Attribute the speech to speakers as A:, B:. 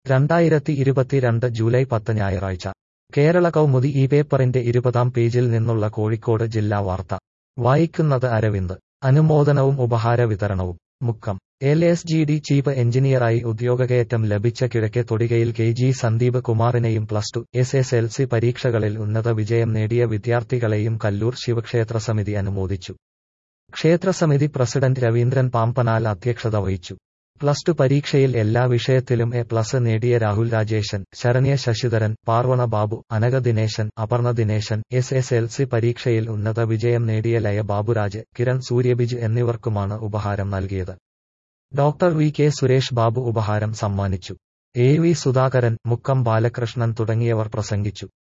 A: രണ്ടായിരത്തി ഇരുപത്തിരണ്ട് ജൂലൈ പത്ത് ഞായറാഴ്ച കേരള കൗമുദി ഈ പേപ്പറിന്റെ ഇരുപതാം പേജിൽ നിന്നുള്ള കോഴിക്കോട് ജില്ലാ വാർത്ത വായിക്കുന്നത് അരവിന്ദ് അനുമോദനവും ഉപഹാര വിതരണവും Mukkam L S G D chief എഞ്ചിനീയറായി ഉദ്യോഗകയറ്റം ലഭിച്ച കിഴക്കെ തൊടികയിൽ കെ ജി സന്ദീപ് കുമാറിനെയും plus two S S L C പരീക്ഷകളിൽ ഉന്നത വിജയം നേടിയ വിദ്യാർത്ഥികളെയും കല്ലൂർ ശിവക്ഷേത്ര സമിതി അനുമോദിച്ചു ക്ഷേത്രസമിതി പ്രസിഡന്റ് രവീന്ദ്രൻ പാമ്പനാൽ അധ്യക്ഷത വഹിച്ചു പ്ലസ് ടു പരീക്ഷയിൽ എല്ലാ വിഷയത്തിലും എ പ്ലസ് നേടിയ Rahul Rajesan Saranya Sasidharan Parvana Babu Anagha Dineshan Aparna Dineshan S S L C പരീക്ഷയിൽ ഉന്നത വിജയം നേടിയ ലയ ബാബുരാജ് കിരൺ സൂര്യബിജ് എന്നിവർക്കുമാണ് ഉപഹാരം നൽകിയത് doctor V K Suresh Babu ഉപഹാരം സമ്മാനിച്ചു എ വി സുധാകരൻ മുക്കം ബാലകൃഷ്ണൻ തുടങ്ങിയവർ പ്രസംഗിച്ചു